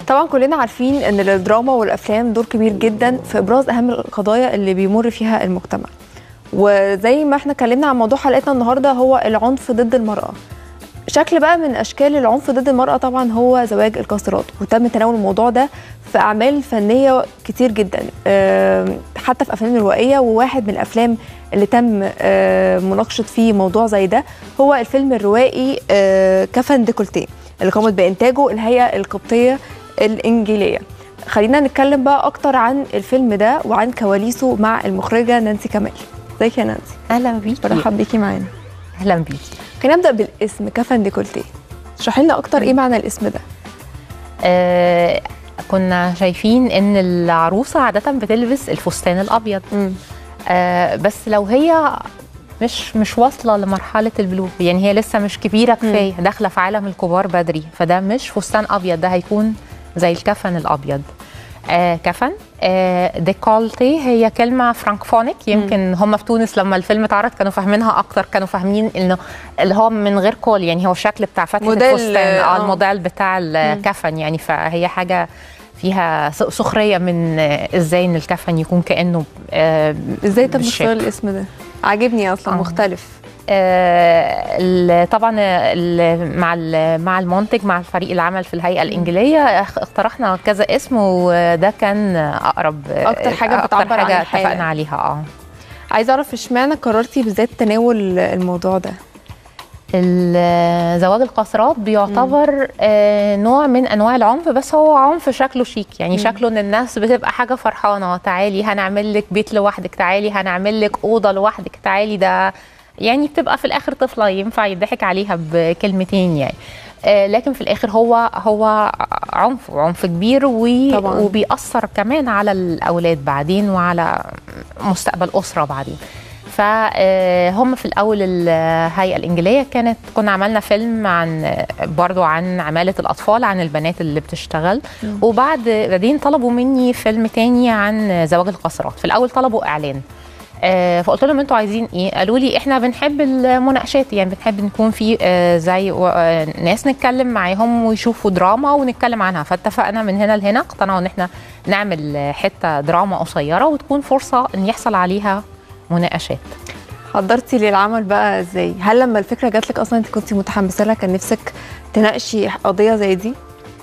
طبعا كلنا عارفين ان الدراما والافلام دور كبير جدا في ابراز اهم القضايا اللي بيمر فيها المجتمع وزي ما احنا اتكلمنا عن موضوع حلقتنا النهارده هو العنف ضد المراه شكل بقى من اشكال العنف ضد المراه طبعا هو زواج القاصرات وتم تناول الموضوع ده في اعمال فنيه كتير جدا آم، حتى في افلام روائيه وواحد من الافلام اللي تم آم، مناقشه فيه موضوع زي ده هو الفيلم الروائي آه، كفن ديكولتيه اللي قامت بانتاجه الهيئه القبطيه الانجيليه خلينا نتكلم بقى اكتر عن الفيلم ده وعن كواليسه مع المخرجه نانسي كمال ازيك يا نانسي اهلا بيكي برحب بيكي معانا اهلا بيكي خلينا نبدا بالاسم كفن ديكولتيه اشرحي لنا اكتر ايه معنى الاسم ده آه كنا شايفين ان العروسه عاده بتلبس الفستان الابيض آه بس لو هي مش مش واصله لمرحله البلوغ يعني هي لسه مش كبيره كفايه داخله في عالم الكبار بدري فده مش فستان ابيض ده هيكون زي الكفن الابيض آه كفن آه ديكولتي هي كلمه فرانكفونيك يمكن هم في تونس لما الفيلم اتعرض كانوا فاهمينها اكتر كانوا فاهمين انه اللي هو من غير كول يعني هو الشكل بتاع فتحه موديل، الفستان آه. اه الموديل بتاع الكفن يعني فهي حاجه فيها س- سخريه من آه، ازاي ان الكفن يكون كانه آه، ازاي تم بالشكل. اختيار الاسم ده عاجبني اصلا آه. مختلف آه، ال- طبعا ال- مع ال- مع المنتج مع فريق العمل في الهيئه الانجيليه اخ- اقترحنا كذا اسم وده كان اقرب أكتر حاجة بتعبر اكتر عن حاجه الحالة. اتفقنا عليها اه عايزه اعرف اشمعنى قررتي بالذات تناول الموضوع ده ال- زواج القاصرات بيعتبر آه، نوع من انواع العنف بس هو عنف شكله شيك يعني شكله ان الناس بتبقى حاجه فرحانه تعالي هنعمل لك بيت لوحدك تعالي هنعمل لك اوضه لوحدك تعالي ده يعني بتبقى في الاخر طفله ينفع يضحك عليها بكلمتين يعني آه، لكن في الاخر هو هو عنف عنف كبير و- طبعاً. وبيأثر كمان على الاولاد بعدين وعلى مستقبل اسره بعدين فهم في الاول الهيئه الانجيليه كانت كنا عملنا فيلم عن برضو عن عماله الاطفال عن البنات اللي بتشتغل وبعد بعدين طلبوا مني فيلم تاني عن زواج القاصرات في الاول طلبوا اعلان آه، فقلت لهم انتوا عايزين ايه قالوا لي احنا بنحب المناقشات يعني بنحب نكون في آه، زي و- آه، ناس نتكلم معاهم ويشوفوا دراما ونتكلم عنها فاتفقنا من هنا لهنا اقتنعوا ان احنا نعمل آه، حته دراما قصيره وتكون فرصه ان يحصل عليها مناقشات حضرتي للعمل بقى ازاي هل لما الفكره جات لك اصلا انت كنت متحمسه لها كان نفسك تناقشي قضيه زي دي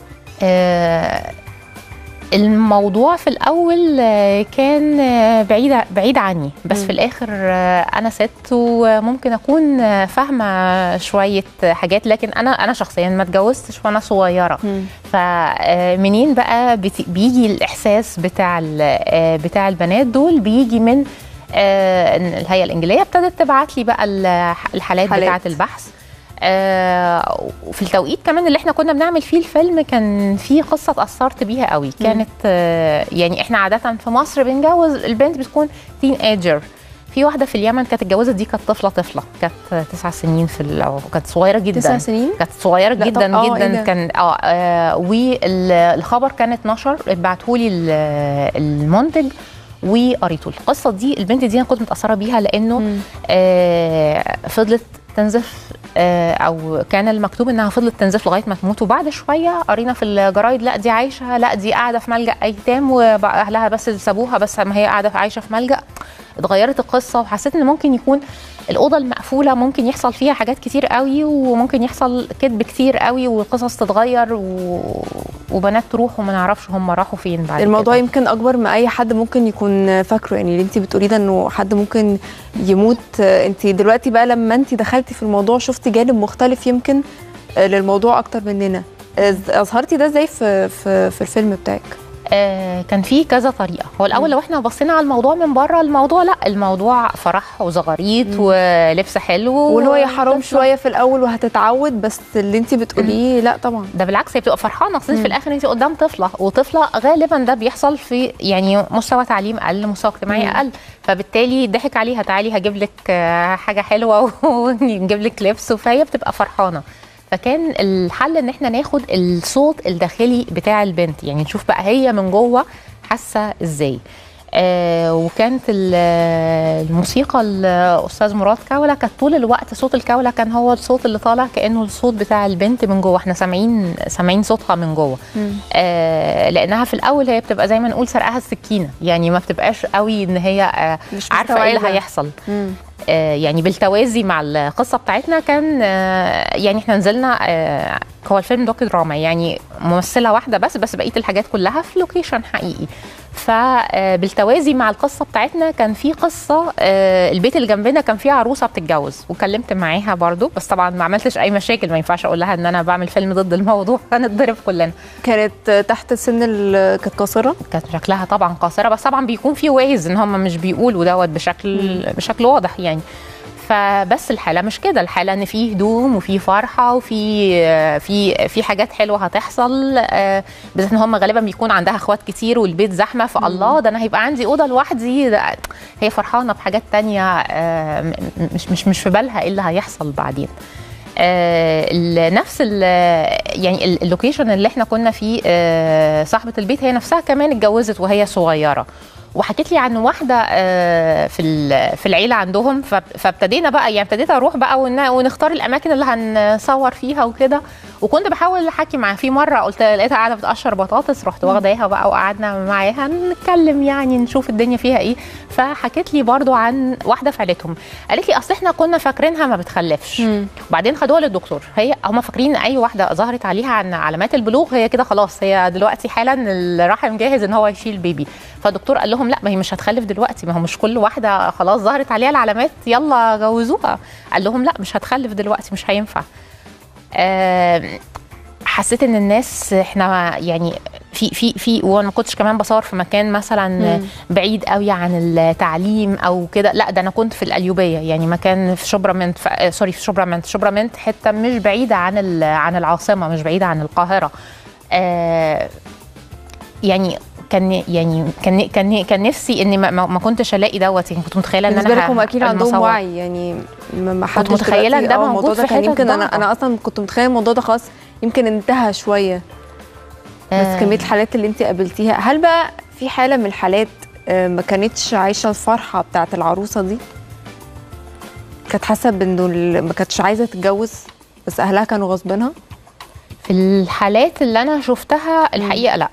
آه، الموضوع في الاول آه، كان آه، بعيد بعيد عني بس مم. في الاخر آه، انا ست وممكن اكون آه، فاهمه شويه حاجات لكن انا انا شخصيا ما اتجوزتش وانا صغيره فمنين بقى بت- بيجي الاحساس بتاع ال- آه، بتاع البنات دول بيجي من آه، إن الهيئه الانجيليه ابتدت تبعت لي بقى الح- الحالات حالات. بتاعه البحث آه، وفي التوقيت كمان اللي احنا كنا بنعمل فيه الفيلم كان في قصه اتاثرت بيها قوي كانت آه، يعني احنا عاده في مصر بنجوز البنت بتكون تين ايجر في واحده في اليمن كانت اتجوزت دي كانت طفله طفله كانت تسع سنين في ال- كانت صغيره جدا تسع سنين كانت صغيره لا جدا طب- آه، إيه جدا ده؟ كان اه, آه والخبر كان اتنشر اتبعتهولي ال- المنتج وقريته القصه دي البنت دي انا كنت متاثره بيها لانه مم. آه فضلت تنزف آه او كان المكتوب انها فضلت تنزف لغايه ما تموت وبعد شويه قرينا في الجرايد لا دي عايشه لا دي قاعده في ملجا ايتام واهلها بس اللي سابوها بس ما هي قاعده عايشه في ملجا اتغيرت القصه وحسيت ان ممكن يكون الاوضه المقفوله ممكن يحصل فيها حاجات كتير قوي وممكن يحصل كذب كتير قوي وقصص تتغير و... وبنات تروح وما نعرفش هم راحوا فين بعد الموضوع كده. يمكن اكبر ما اي حد ممكن يكون فاكره يعني اللي انت بتقوليه ده انه حد ممكن يموت آه، انت دلوقتي بقى لما انت دخلتي في الموضوع شفتي جانب مختلف يمكن آه، للموضوع اكتر مننا إز- اظهرتي ده ازاي في في في الفيلم بتاعك آه كان في كذا طريقه هو الاول مم. لو احنا بصينا على الموضوع من بره الموضوع لا الموضوع فرح وزغاريت ولبس حلو واللي هو يا حرام وطفلة. شويه في الاول وهتتعود بس اللي انت بتقوليه لا طبعا ده بالعكس هي بتبقى فرحانه اصل مم. في الاخر انت قدام طفله وطفله غالبا ده بيحصل في يعني مستوى تعليم اقل مستوى اجتماعي مم. اقل فبالتالي ضحك عليها تعالي هجيب لك آه، حاجه حلوه ونجيب لك لبس فهي بتبقى فرحانه فكان الحل ان احنا ناخد الصوت الداخلي بتاع البنت يعني نشوف بقى هي من جوه حاسه ازاي آه وكانت ال- الموسيقى الاستاذ مراد كولا كانت طول الوقت صوت الكولا كان هو الصوت اللي طالع كانه الصوت بتاع البنت من جوه احنا سامعين سامعين صوتها من جوه آه لانها في الاول هي بتبقى زي ما نقول سرقها السكينه يعني ما بتبقاش قوي ان هي آه مش عارفه ايه اللي مستوعبة. هيحصل مم. آه، يعني بالتوازي مع القصه بتاعتنا كان آه، يعني احنا نزلنا آه، هو الفيلم دوكي دراما يعني ممثله واحده بس بس بقيه الحاجات كلها في لوكيشن حقيقي فبالتوازي مع القصه بتاعتنا كان في قصه آه، البيت اللي جنبنا كان فيه عروسه بتتجوز وكلمت معاها برضو بس طبعا ما عملتش اي مشاكل ما ينفعش اقول لها ان انا بعمل فيلم ضد الموضوع هنتضرب كلنا كانت تحت سن ال- كانت قاصره كانت شكلها طبعا قاصره بس طبعا بيكون في ويز ان هم مش بيقولوا دوت بشكل بشكل واضح يعني فبس الحاله مش كده الحاله ان في هدوم وفي فرحه وفي في في حاجات حلوه هتحصل آه، بالذات ان هم غالبا بيكون عندها اخوات كتير والبيت زحمه فالله ده انا هيبقى عندي اوضه لوحدي ده هي فرحانه بحاجات تانية آه، م- م- مش مش مش في بالها ايه اللي هيحصل بعدين آه، ال- نفس ال يعني ال- اللوكيشن اللي احنا كنا فيه آه، صاحبه البيت هي نفسها كمان اتجوزت وهي صغيره وحكيت لي عن واحده آه، في ال- في العيله عندهم فاب- فابتدينا بقى يعني ابتديت اروح بقى ون- ونختار الاماكن اللي هنصور فيها وكده وكنت بحاول احكي معاها في مره قلت لقيتها قاعده بتقشر بطاطس رحت واخداها بقى وقعدنا معاها نتكلم يعني نشوف الدنيا فيها ايه فحكيت لي برضو عن واحده في عيلتهم قالت لي اصل احنا كنا فاكرينها ما بتخلفش مم. وبعدين خدوها للدكتور هي هم فاكرين ان اي واحده ظهرت عليها عن علامات البلوغ هي كده خلاص هي دلوقتي حالا الرحم جاهز ان هو يشيل بيبي فالدكتور قال لهم لا ما هي مش هتخلف دلوقتي ما هو مش كل واحده خلاص ظهرت عليها العلامات يلا جوزوها قال لهم لا مش هتخلف دلوقتي مش هينفع آم، حسيت ان الناس احنا يعني في في في وانا ما كنتش كمان بصور في مكان مثلا مم. بعيد قوي عن التعليم او كده لا ده انا كنت في القليوبيه يعني مكان في شبرمنت في آه، سوري في شبرمنت شبرمنت حته مش بعيده عن ال- عن العاصمه مش بعيده عن القاهره آه يعني كان يعني كان كان كان نفسي اني ما, ما ما كنتش الاقي دوت يعني كنت متخيله ان انا بالنسبه ه- لكم اكيد لما عندهم أصور. وعي يعني ما ما حدش متخيلة دلوقتي- إن ده آه، موجود الموضوع في ده كان حتت يمكن انا ضعفة. انا اصلا كنت متخيله الموضوع ده خلاص يمكن انتهى شويه بس آه. كميه الحالات اللي انت قابلتيها هل بقى في حاله من الحالات آه، ما كانتش عايشه الفرحه بتاعت العروسه دي كانت حاسه بانه ال- ما كانتش عايزه تتجوز بس اهلها كانوا غاصبينها في الحالات اللي انا شفتها الحقيقه لا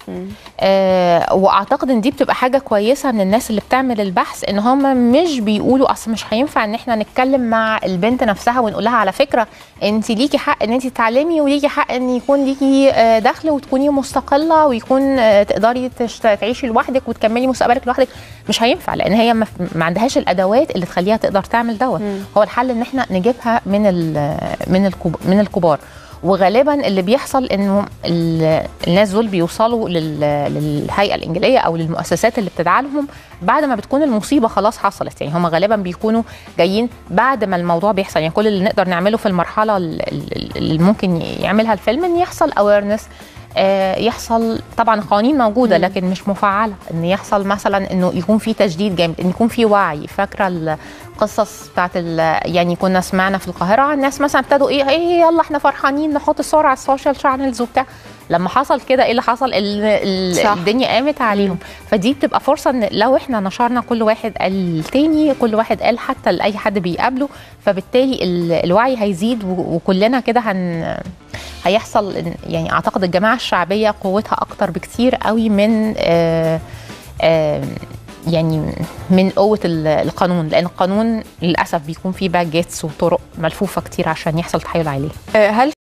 آه واعتقد ان دي بتبقى حاجه كويسه من الناس اللي بتعمل البحث ان هم مش بيقولوا اصل مش هينفع ان احنا نتكلم مع البنت نفسها ونقول لها على فكره انت ليكي حق ان انت تتعلمي وليكي حق ان يكون ليكي آه، دخل وتكوني مستقله ويكون آه، تقدري تشت- تعيشي لوحدك وتكملي مستقبلك لوحدك مش هينفع لان هي ما ما عندهاش الادوات اللي تخليها تقدر تعمل دوت مم. هو الحل ان احنا نجيبها من ال- من الكب- من الكبار وغالبا اللي بيحصل انه ال- الناس دول بيوصلوا لل- للهيئه الانجيليه او للمؤسسات اللي بتدعى لهم بعد ما بتكون المصيبه خلاص حصلت يعني هم غالبا بيكونوا جايين بعد ما الموضوع بيحصل يعني كل اللي نقدر نعمله في المرحله ال- ال- اللي ممكن يعملها الفيلم ان يحصل اويرنس يحصل طبعا قوانين موجوده مم. لكن مش مفعله ان يحصل مثلا انه يكون في تجديد جامد ان يكون في وعي فاكره القصص بتاعت ال- يعني كنا سمعنا في القاهره الناس مثلا ابتدوا ايه ايه يلا احنا فرحانين نحط الصور على السوشيال شانلز وبتاع لما حصل كده ايه اللي حصل ال- ال- صح. الدنيا قامت عليهم فدي بتبقى فرصه ان لو احنا نشرنا كل واحد قال التاني كل واحد قال حتى لاي حد بيقابله فبالتالي ال- الوعي هيزيد و- وكلنا كده هن هيحصل إن- يعني اعتقد الجماعه الشعبيه قوتها اكتر بكتير قوي من آه آه يعني من قوه ال- القانون لان القانون للاسف بيكون فيه باجيتس وطرق ملفوفه كتير عشان يحصل تحايل عليه آه، هل